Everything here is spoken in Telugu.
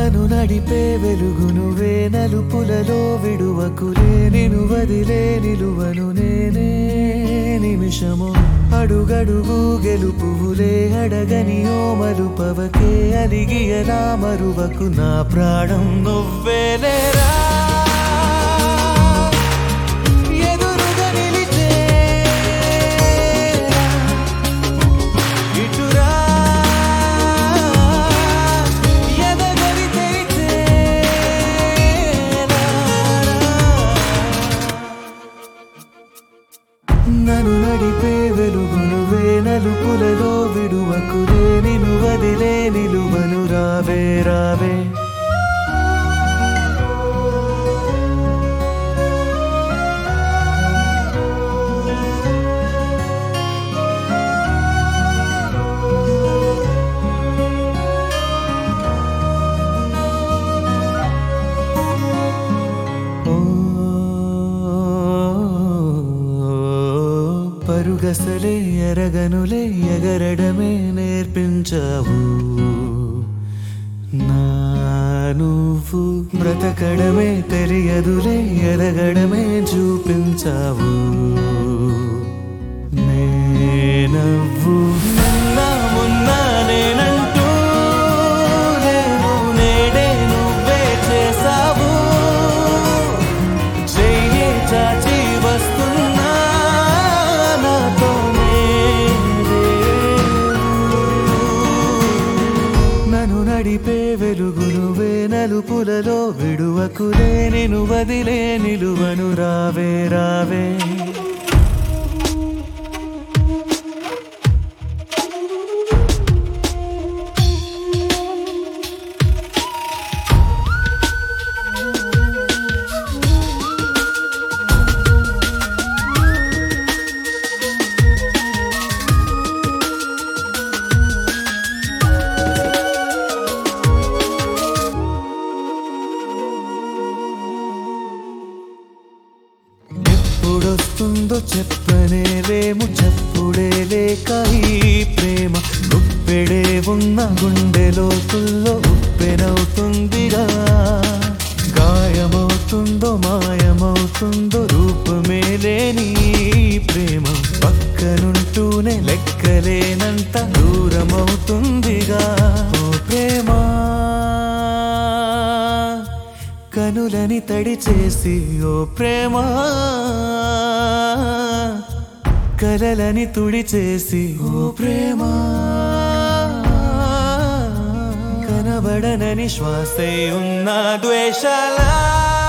నన్ను నడిపే వెలుగును నలుపులలో విడువకులే నిను వదిలే నిలువను నేనే నిమిషము అడుగడుగు గెలుపులే అడగని ఓ మలుపవకే అలిగి ఎలా మరువకు నా ప్రాణం నువ్వేలేరా ఎదురుగా నిలిచే ఇటురా ఎదగని నన్ను నడిపే వెలుగును నలుపులలో విడువకులే నిను వదిలే నిలువను రావే రావే ఓ పరుగసలే ఎరగనులే ఎగరడమే నేర్పించావు నా నువ్వు బ్రతకడమే తెలియదులే ఎదగడమే చూపించావు నేనవ్వు నిన్నా మొన్నా నేనంటూ లేను నేడే నువ్వే చేసావు చెయ్యి చాచి వస్తున్నా నాతోనే నన్ను నడిపే వెలుగును నలుపులలో విడువకులే నిను వదిలే నిలువను రావే రావే ఎప్పుడొస్తుందో చెప్పనేలేము చెప్పుడే లేక ఈ ప్రేమ గుప్పెడే ఉన్న గుండె లోతుల్లో ఉప్పెనవుతుందిగా గాయమవుతుందో మాయమవుతుందో రూపమే లేని ఈ ప్రేమ పక్కనుంటూనే లెక్కలేనంత దూరమవుతుందిగా ఓ ప్రేమ కనులని తడి చేసి ఓ ప్రేమ కలలని తుడి చేసి ఓ ప్రేమ కనబడనని శ్వాసే ఉన్న ద్వేషాల